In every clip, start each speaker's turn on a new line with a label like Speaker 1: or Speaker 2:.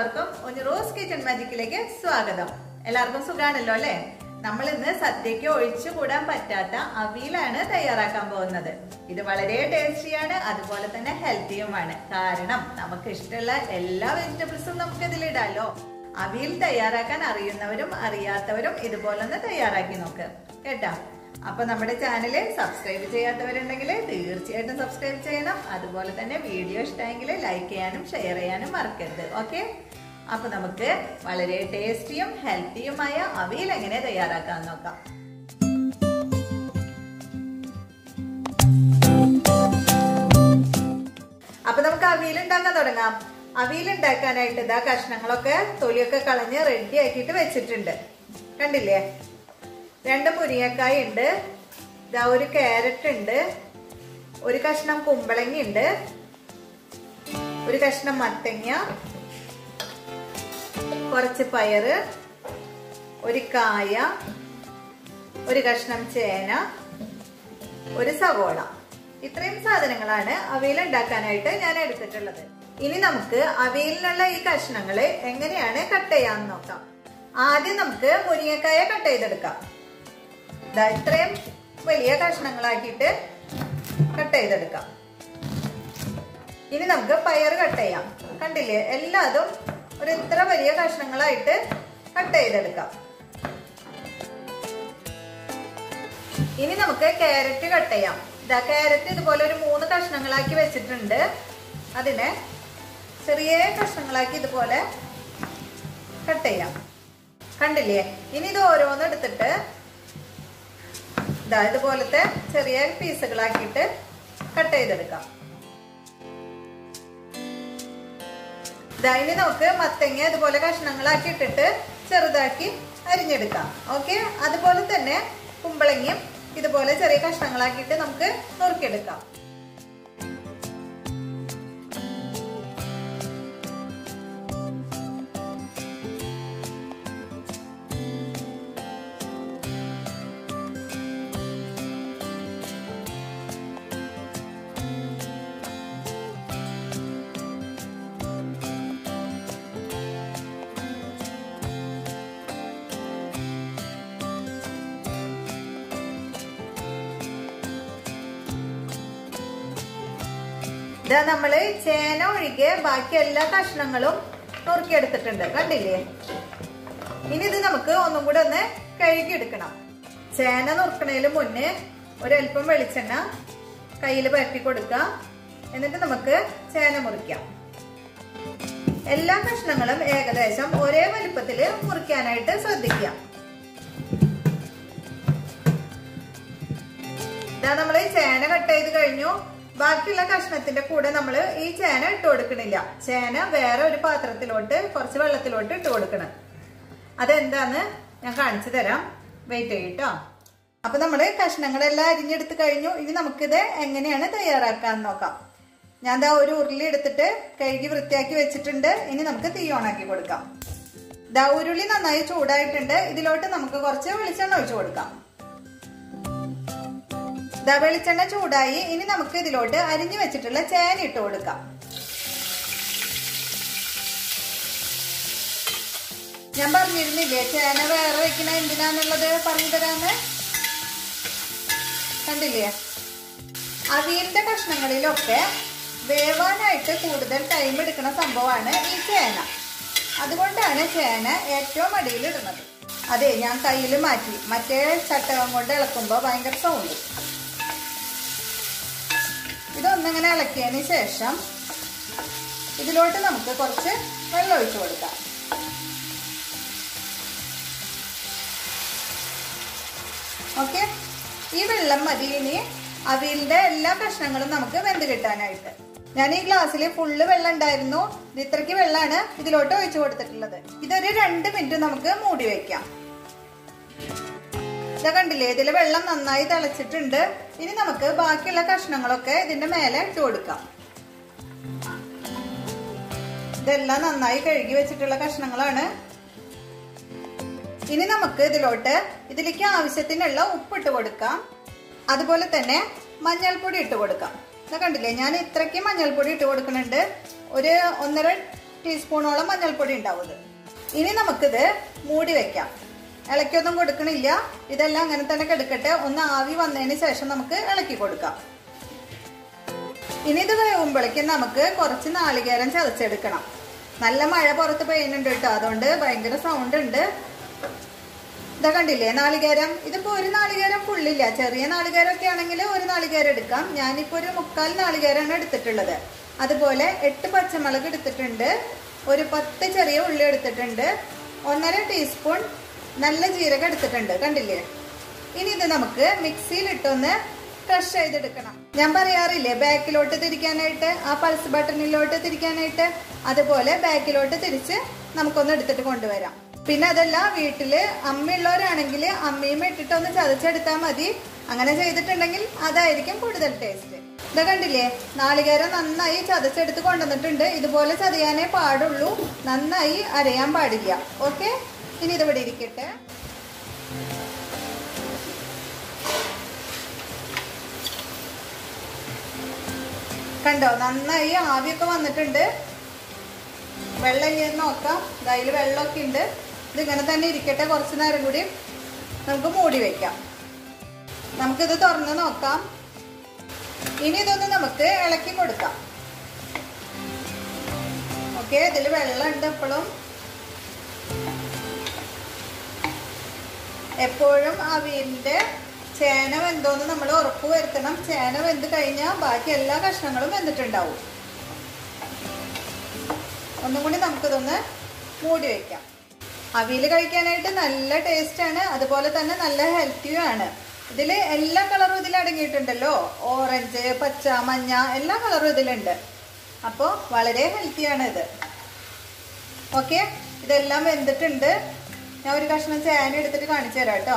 Speaker 1: എല്ലാവർക്കും ഒന്ന് rose kitchen മാജിക്കിലേക്ക് സ്വാഗതം എല്ലാവർക്കും സുഖാണല്ലോ അല്ലെ നമ്മൾ ഇന്ന് സദ്യക്ക് ഒഴിച്ചു കൂടാൻ പറ്റാത്ത അവിയലാണ് തയ്യാറാക്കാൻ പോകുന്നത് ഇത് വളരെ ടേസ്റ്റിയാണ് അതുപോലെ തന്നെ ഹെൽത്തിയുമാണ് കാരണം നമുക്ക് ഇഷ്ടമുള്ള എല്ലാ വെജിറ്റബിൾസും നമുക്ക് ഇതിലിടാലോ അവിയൽ തയ്യാറാക്കാൻ അറിയുന്നവരും അറിയാത്തവരും ഇതുപോലെ ഒന്ന് തയ്യാറാക്കി നോക്ക് കേട്ടാ അപ്പൊ നമ്മുടെ ചാനൽ സബ്സ്ക്രൈബ് ചെയ്യാത്തവരുണ്ടെങ്കിൽ തീർച്ചയായിട്ടും സബ്സ്ക്രൈബ് ചെയ്യണം അതുപോലെ തന്നെ വീഡിയോ ഇഷ്ടമെങ്കിൽ ലൈക്ക് ചെയ്യാനും ഷെയർ ചെയ്യാനും മറക്കരുത് ഓക്കെ അപ്പൊ നമുക്ക് വളരെ ടേസ്റ്റിയും ഹെൽത്തിയുമായ അവിയൽ എങ്ങനെ തയ്യാറാക്കാൻ നോക്കാം അപ്പൊ നമുക്ക് അവിയൽ ഉണ്ടാക്കാൻ തുടങ്ങാം അവിയൽ ഉണ്ടാക്കാനായിട്ട് ഇതാ കഷ്ണങ്ങളൊക്കെ തൊലിയൊക്കെ കളഞ്ഞ് റെഡി ആക്കിയിട്ട് വെച്ചിട്ടുണ്ട് കണ്ടില്ലേ രണ്ട് മുരിങ്ങക്കായ ഉണ്ട് ഇതാ ഒരു ക്യാരറ്റ് ഉണ്ട് ഒരു കഷ്ണം കുമ്പളങ്ങ ഉണ്ട് ഒരു കഷ്ണം മത്തങ്ങ കുറച്ച് പയറ് ഒരു കായ ഒരു കഷ്ണം ചേന ഒരു സവോള ഇത്രയും സാധനങ്ങളാണ് അവയിൽ ഉണ്ടാക്കാനായിട്ട് ഞാൻ എടുത്തിട്ടുള്ളത് ഇനി നമുക്ക് അവയിലുള്ള ഈ കഷ്ണങ്ങള് എങ്ങനെയാണ് കട്ട് ചെയ്യാന്ന് നോക്കാം ആദ്യം നമുക്ക് മുരിങ്ങക്കായ കട്ട് ചെയ്തെടുക്കാം ദാ ഇത്രയും വലിയ കഷ്ണങ്ങളാക്കിയിട്ട് കട്ട് ചെയ്തെടുക്കാം ഇനി നമുക്ക് പയർ കട്ട് ചെയ്യാം കണ്ടില്ലേ എല്ലാതും ഒരു ഇത്ര വലിയ കഷ്ണങ്ങളായിട്ട് കട്ട് ചെയ്തെടുക്കാം ഇനി നമുക്ക് ക്യാരറ്റ് കട്ട് ചെയ്യാം ഇതാ ക്യാരറ്റ് ഇതുപോലെ ഒരു മൂന്ന് കഷ്ണങ്ങളാക്കി വെച്ചിട്ടുണ്ട് അതിനെ ചെറിയ കഷ്ണങ്ങളാക്കി ഇതുപോലെ കട്ട് ചെയ്യാം കണ്ടില്ലേ ഇനി ഇത് ഓരോന്ന് എടുത്തിട്ട് ഇതാ ഇതുപോലത്തെ ചെറിയ പീസുകളാക്കിയിട്ട് കട്ട് ചെയ്തെടുക്കാം ഇതാ ഇനി നമുക്ക് മത്തങ്ങ ഇതുപോലെ കഷ്ണങ്ങളാക്കി ഇട്ടിട്ട് ചെറുതാക്കി അരിഞ്ഞെടുക്കാം ഓക്കെ അതുപോലെ തന്നെ കുമ്പളങ്ങയും ഇതുപോലെ ചെറിയ കഷ്ണങ്ങളാക്കിയിട്ട് നമുക്ക് നുറുക്കിയെടുക്കാം ഇതാ നമ്മള് ചേന ഒഴികെ ബാക്കി എല്ലാ കഷ്ണങ്ങളും നുറുക്കിയെടുത്തിട്ടുണ്ട് കണ്ടില്ലേ ഇനി ഇത് നമുക്ക് ഒന്നും കൂടെ ഒന്ന് കഴുകിയെടുക്കണം ചേന നുറുക്കണതിന് മുന്നേ ഒരല്പം വെളിച്ചെണ്ണ കയ്യിൽ പരട്ടി കൊടുക്കാം എന്നിട്ട് നമുക്ക് ചേന മുറിക്കാം എല്ലാ കഷ്ണങ്ങളും ഏകദേശം ഒരേ വലുപ്പത്തിൽ മുറിക്കാനായിട്ട് ശ്രദ്ധിക്കാം ഇതാ നമ്മൾ ചേന കട്ട് ചെയ്ത് കഴിഞ്ഞു ബാക്കിയുള്ള കഷ്ണത്തിന്റെ കൂടെ നമ്മൾ ഈ ചേന ഇട്ട് കൊടുക്കണില്ല ചേന വേറെ ഒരു പാത്രത്തിലോട്ട് കുറച്ച് വെള്ളത്തിലോട്ട് ഇട്ട് കൊടുക്കണം അതെന്താന്ന് ഞാൻ കാണിച്ചു തരാം വെയിറ്റ് ചെയ്യട്ടോ അപ്പൊ നമ്മള് കഷ്ണങ്ങളെല്ലാം അരിഞ്ഞെടുത്ത് കഴിഞ്ഞു ഇനി നമുക്കിത് എങ്ങനെയാണ് തയ്യാറാക്കാൻ നോക്കാം ഞാൻ ദാ ഒരു ഉരുളി എടുത്തിട്ട് കഴുകി വൃത്തിയാക്കി വെച്ചിട്ടുണ്ട് ഇനി നമുക്ക് തീ ഓണാക്കി കൊടുക്കാം ദാ ഉരുളി നന്നായി ചൂടായിട്ടുണ്ട് ഇതിലോട്ട് നമുക്ക് കുറച്ച് വെളിച്ചെണ്ണ ഒഴിച്ചു കൊടുക്കാം ദാ വെളിച്ചെണ്ണ ചൂടായി ഇനി നമുക്ക് ഇതിലോട്ട് അരിഞ്ഞു വെച്ചിട്ടുള്ള ചേന ഇട്ട് കൊടുക്കാം ഞാൻ പറഞ്ഞിരുന്നില്ലേ ചേന വേറെ വെക്കണ എന്തിനാന്നുള്ളത് പറഞ്ഞു തരാന്ന് കണ്ടില്ലേ അവിയലിന്റെ കഷ്ണങ്ങളിലൊക്കെ വേവാനായിട്ട് കൂടുതൽ ടൈം എടുക്കുന്ന സംഭവമാണ് ഈ ചേന അതുകൊണ്ടാണ് ചേന ഏറ്റവും അടിയിൽ ഇടുന്നത് അതെ ഞാൻ കയ്യിൽ മാറ്റി മറ്റേ ചട്ടകം കൊണ്ട് ഇളക്കുമ്പോൾ ഭയങ്കര സൗണ്ട് ഇതൊന്നിങ്ങനെ ഇളക്കിയതിന് ശേഷം ഇതിലോട്ട് നമുക്ക് കുറച്ച് വെള്ളം ഒഴിച്ചു കൊടുക്കാം ഓക്കെ ഈ വെള്ളം മതി ഇനി അവിയലിന്റെ എല്ലാ കഷ്ണങ്ങളും നമുക്ക് വെന്ത് കിട്ടാനായിട്ട് ഞാൻ ഈ ഗ്ലാസ്സിൽ ഫുള്ള് വെള്ളം ഉണ്ടായിരുന്നു ഇത്രയ്ക്ക് വെള്ളമാണ് ഇതിലോട്ട് ഒഴിച്ചു കൊടുത്തിട്ടുള്ളത് ഇതൊരു രണ്ട് മിനിറ്റ് നമുക്ക് മൂടി വെക്കാം ഇതാ കണ്ടില്ലേ ഇതില് വെള്ളം നന്നായി തിളച്ചിട്ടുണ്ട് ഇനി നമുക്ക് ബാക്കിയുള്ള കഷ്ണങ്ങളൊക്കെ ഇതിന്റെ മേലെ ഇട്ട് കൊടുക്കാം ഇതെല്ലാം നന്നായി കഴുകി വെച്ചിട്ടുള്ള കഷ്ണങ്ങളാണ് ഇനി നമുക്ക് ഇതിലോട്ട് ഇതിലേക്ക് ആവശ്യത്തിനുള്ള ഉപ്പിട്ട് കൊടുക്കാം അതുപോലെ തന്നെ മഞ്ഞൾപ്പൊടി ഇട്ട് കൊടുക്കാം ഇതാ കണ്ടില്ലേ ഞാൻ ഇത്രയ്ക്ക് മഞ്ഞൾപ്പൊടി ഇട്ട് കൊടുക്കുന്നുണ്ട് ഒരു ഒന്നര ടീസ്പൂണോളം മഞ്ഞൾപ്പൊടി ഉണ്ടാവും ഇത് ഇനി നമുക്കിത് മൂടി വെക്കാം ഇളക്കിയൊന്നും കൊടുക്കണില്ല ഇതെല്ലാം അങ്ങനെ തന്നെ കിടക്കട്ടെ ഒന്ന് ആവി വന്നതിന് ശേഷം നമുക്ക് ഇളക്കി കൊടുക്കാം ഇനി ഇത് വേവുമ്പോഴേക്കും നമുക്ക് കുറച്ച് നാളികേരം ചതച്ചെടുക്കണം നല്ല മഴ പുറത്ത് പെയ്യുന്നുണ്ട് കേട്ടോ അതുകൊണ്ട് ഭയങ്കര സൗണ്ട് ഉണ്ട് ഇതാ കണ്ടില്ലേ നാളികേരം ഇതിപ്പോ ഒരു നാളികേരം ഫുള്ളില്ല ചെറിയ നാളികേരം ഒക്കെ ആണെങ്കിൽ ഒരു നാളികേരം എടുക്കാം ഞാനിപ്പോ ഒരു മുക്കാൽ നാളികേരമാണ് എടുത്തിട്ടുള്ളത് അതുപോലെ എട്ട് പച്ചമുളക് എടുത്തിട്ടുണ്ട് ഒരു പത്ത് ചെറിയ ഉള്ളി എടുത്തിട്ടുണ്ട് ഒന്നര ടീസ്പൂൺ നല്ല ജീരകം എടുത്തിട്ടുണ്ട് കണ്ടില്ലേ ഇനി ഇത് നമുക്ക് മിക്സിയിൽ ഇട്ടൊന്ന് ക്രഷ് ചെയ്തെടുക്കണം ഞാൻ പറയാറില്ലേ ബാക്കിലോട്ട് തിരിക്കാനായിട്ട് ആ പൾസ് ബട്ടണിലോട്ട് തിരിക്കാനായിട്ട് അതുപോലെ ബാക്കിലോട്ട് തിരിച്ച് നമുക്കൊന്ന് എടുത്തിട്ട് കൊണ്ടുവരാം പിന്നെ അതല്ല വീട്ടില് അമ്മയുള്ളവരാണെങ്കിൽ അമ്മയും ഇട്ടിട്ട് ഒന്ന് ചതച്ചെടുത്താൽ മതി അങ്ങനെ ചെയ്തിട്ടുണ്ടെങ്കിൽ അതായിരിക്കും കൂടുതൽ ടേസ്റ്റ് ഇത് കണ്ടില്ലേ നാളികേരം നന്നായി ചതച്ചെടുത്ത് കൊണ്ടുവന്നിട്ടുണ്ട് ഇതുപോലെ ചതയാനേ പാടുള്ളൂ നന്നായി അരയാൻ പാടില്ല ഓക്കെ ഇനി ഇത് ഇവിടെ ഇരിക്കട്ടെ കണ്ടോ നന്നായി ആവിയൊക്കെ വന്നിട്ടുണ്ട് വെള്ളം ഇല്ലെന്ന് നോക്കാം അതിൽ വെള്ളമൊക്കെ ഉണ്ട് ഇതിങ്ങനെ തന്നെ ഇരിക്കട്ടെ കുറച്ച് നേരം കൂടി നമുക്ക് മൂടി വെക്കാം നമുക്കിത് തുറന്ന് നോക്കാം ഇനി ഇതൊന്ന് നമുക്ക് ഇളക്കി കൊടുക്കാം ഓക്കെ ഇതിൽ വെള്ളമുണ്ട് എപ്പോഴും എപ്പോഴും അവിയലിന്റെ ചേന വെന്തോന്ന് നമ്മൾ ഉറപ്പ് വരുത്തണം ചേന വെന്ത് കഴിഞ്ഞാൽ ബാക്കി എല്ലാ കഷ്ണങ്ങളും വെന്തിട്ടുണ്ടാവും ഒന്നും കൂടി നമുക്കിതൊന്ന് മൂടി വെക്കാം അവിയൽ കഴിക്കാനായിട്ട് നല്ല ടേസ്റ്റ് ആണ് അതുപോലെ തന്നെ നല്ല ഹെൽത്തിയും ആണ് ഇതിൽ എല്ലാ കളറും ഇതിൽ അടങ്ങിയിട്ടുണ്ടല്ലോ ഓറഞ്ച് പച്ച മഞ്ഞ എല്ലാ കളറും ഇതിലുണ്ട് അപ്പോൾ വളരെ ഹെൽത്തിയാണ് ഇത് ഓക്കെ ഇതെല്ലാം വെന്തിട്ടുണ്ട് ഞാൻ ഒരു കഷ്ണം ചേന എടുത്തിട്ട് കാണിച്ചു തരാം കേട്ടോ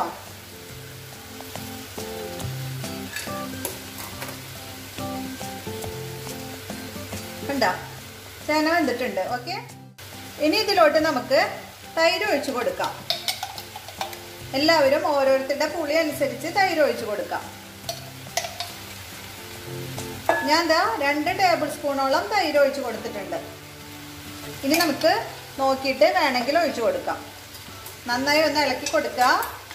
Speaker 1: കണ്ട ചേന വെന്തിട്ടുണ്ട് ഓക്കെ ഇനി ഇതിലോട്ട് നമുക്ക് തൈര് ഒഴിച്ചു കൊടുക്കാം എല്ലാവരും ഓരോരുത്തരുടെ പുളി അനുസരിച്ച് തൈര് ഒഴിച്ചു കൊടുക്കാം ഞാൻ ദാ രണ്ട് ടേബിൾ സ്പൂണോളം തൈര് ഒഴിച്ചു കൊടുത്തിട്ടുണ്ട് ഇനി നമുക്ക് നോക്കിയിട്ട് വേണമെങ്കിൽ ഒഴിച്ചു കൊടുക്കാം നന്നായി ഒന്ന് ഇളക്കി കൊടുക്കുക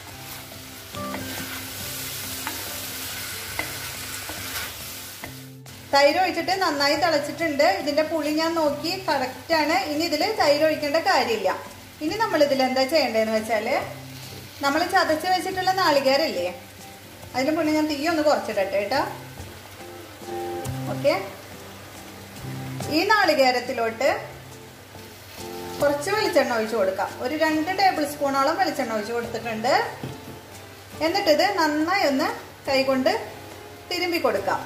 Speaker 1: തൈര് ഒഴിച്ചിട്ട് നന്നായി തിളച്ചിട്ടുണ്ട് ഇതിന്റെ പുളി ഞാൻ നോക്കി കറക്റ്റ് ആണ് ഇനി ഇതിൽ തൈര് ഒഴിക്കേണ്ട കാര്യമില്ല ഇനി നമ്മൾ ഇതിൽ എന്താ ചെയ്യേണ്ടതെന്ന് വെച്ചാല് നമ്മൾ ചതച്ച് വെച്ചിട്ടുള്ള നാളികേരല്ലേ അതിന് മുന്നേ ഞാൻ തീ ഒന്ന് കുറച്ചിടട്ടെ കേട്ടോ ഓക്കെ ഈ നാളികേരത്തിലോട്ട് കുറച്ച് വെളിച്ചെണ്ണ ഒഴിച്ചു കൊടുക്കാം ഒരു രണ്ട് ടേബിൾ സ്പൂണോളം വെളിച്ചെണ്ണ ഒഴിച്ചു കൊടുത്തിട്ടുണ്ട് എന്നിട്ടിത് നന്നായി ഒന്ന് കൈകൊണ്ട് തിരുമ്പി കൊടുക്കാം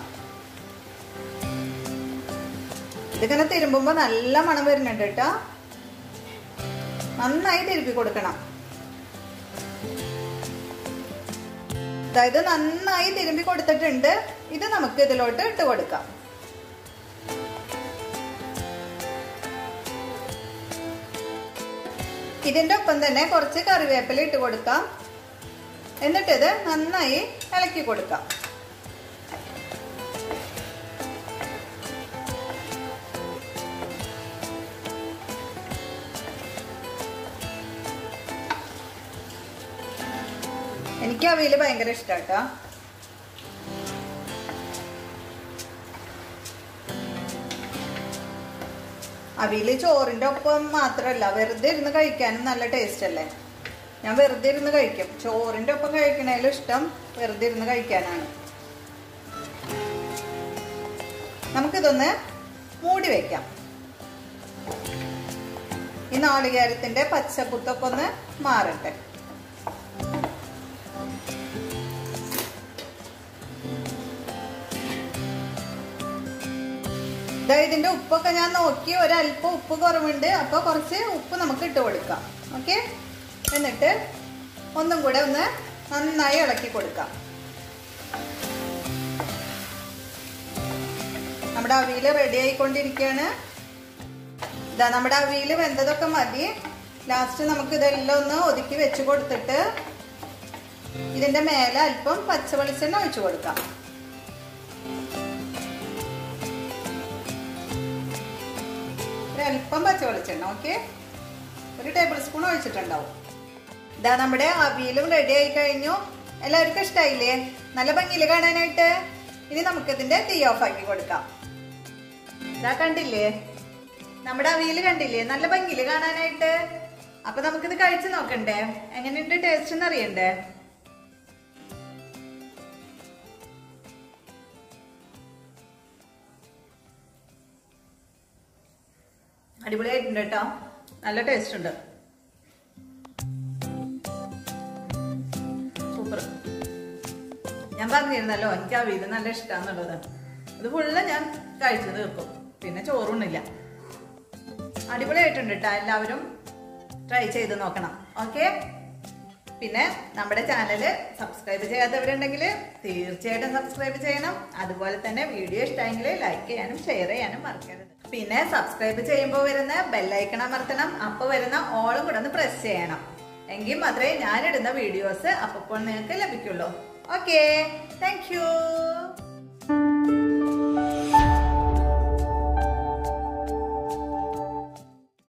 Speaker 1: ഇതിങ്ങനെ തിരുമ്പുമ്പോ നല്ല മണം വരുന്നുണ്ട് കേട്ടോ നന്നായി തിരുപ്പി കൊടുക്കണം അതായത് നന്നായി തിരുമ്പി കൊടുത്തിട്ടുണ്ട് ഇത് നമുക്ക് ഇതിലോട്ട് ഇട്ട് കൊടുക്കാം ഇതിന്റെ ഒപ്പം തന്നെ കുറച്ച് കറിവേപ്പില ഇട്ട് കൊടുക്കാം എന്നിട്ടിത് നന്നായി ഇളക്കി കൊടുക്കാം എനിക്ക് അവയില് ഭയങ്കര ഇഷ്ടാട്ടോ അവിയല് ചോറിന്റെ ഒപ്പം മാത്രല്ല വെറുതെ ഇരുന്ന് കഴിക്കാനും നല്ല ടേസ്റ്റ് അല്ലേ ഞാൻ വെറുതെ ഇരുന്ന് കഴിക്കും ചോറിന്റെ ഒപ്പം കഴിക്കണേലും ഇഷ്ടം വെറുതെ ഇരുന്ന് കഴിക്കാനാണ് നമുക്കിതൊന്ന് മൂടി വെക്കാം ഈ നാളികേരത്തിന്റെ പച്ചക്കുത്തൊക്കെ ഒന്ന് മാറട്ടെ ദാ ഇതിന്റെ ഉപ്പൊക്കെ ഞാൻ നോക്കി ഒരല്പം ഉപ്പ് കുറവുണ്ട് അപ്പൊ കുറച്ച് ഉപ്പ് നമുക്ക് ഇട്ട് കൊടുക്കാം ഓക്കെ എന്നിട്ട് ഒന്നും കൂടെ ഒന്ന് നന്നായി ഇളക്കി കൊടുക്കാം നമ്മുടെ അവിയല് റെഡി ആയിക്കൊണ്ടിരിക്കുകയാണ് ഇതാ നമ്മുടെ അവിയല് വെന്തതൊക്കെ മതി ലാസ്റ്റ് നമുക്ക് ഇതെല്ലാം ഒന്ന് ഒതുക്കി വെച്ച് കൊടുത്തിട്ട് ഇതിന്റെ മേലെ അല്പം പച്ച വെളിച്ചെണ്ണ ഒഴിച്ചു കൊടുക്കാം
Speaker 2: ഒരല്പം പച്ച വെളിച്ചെണ്ണ ഓക്കെ ഒരു ടേബിൾ സ്പൂൺ ഒഴിച്ചിട്ടുണ്ടാവും
Speaker 1: ഇതാ നമ്മുടെ അവിയലും റെഡി ആയി കഴിഞ്ഞു എല്ലാവർക്കും ഇഷ്ടായില്ലേ നല്ല ഭംഗിയില് കാണാനായിട്ട് ഇനി നമുക്കിതിന്റെ തീ ഓഫ് ആക്കി കൊടുക്കാം ഇതാ കണ്ടില്ലേ നമ്മുടെ അവിയല് കണ്ടില്ലേ നല്ല ഭംഗിയില് കാണാനായിട്ട് അപ്പൊ നമുക്കിത് കഴിച്ചു നോക്കണ്ടേ എങ്ങനെയുണ്ട് ടേസ്റ്റ് എന്ന് അറിയണ്ടേ അടിപൊളിയായിട്ടുണ്ട് കേട്ടോ നല്ല ടേസ്റ്റ് ഉണ്ട് സൂപ്പർ ഞാൻ പറഞ്ഞിരുന്നല്ലോ എനിക്ക് അവിയൽ നല്ല ഇഷ്ടമാണെന്നുള്ളത് ഇത് ഫുള്ള് ഞാൻ കഴിച്ചു തീർക്കും പിന്നെ ചോറുണ്ണില്ല അടിപൊളിയായിട്ടുണ്ട് കേട്ടോ എല്ലാവരും ട്രൈ ചെയ്ത് നോക്കണം ഓക്കെ പിന്നെ നമ്മുടെ ചാനല് സബ്സ്ക്രൈബ് ചെയ്യാത്തവരുണ്ടെങ്കിൽ തീർച്ചയായിട്ടും സബ്സ്ക്രൈബ് ചെയ്യണം അതുപോലെ തന്നെ വീഡിയോ ഇഷ്ടമെങ്കിൽ ലൈക്ക് ചെയ്യാനും ഷെയർ ചെയ്യാനും മറക്കരുത് പിന്നെ സബ്സ്ക്രൈബ് ചെയ്യുമ്പോൾ വരുന്ന ബെല്ലൈക്കൺ അമർത്തണം അപ്പോൾ വരുന്ന ഓളും കൂടെ ഒന്ന് പ്രസ് ചെയ്യണം എങ്കിൽ മാത്രമേ ഞാനിടുന്ന വീഡിയോസ് അപ്പോൾ നിങ്ങൾക്ക് ലഭിക്കുള്ളൂ ഓക്കെ താങ്ക് യു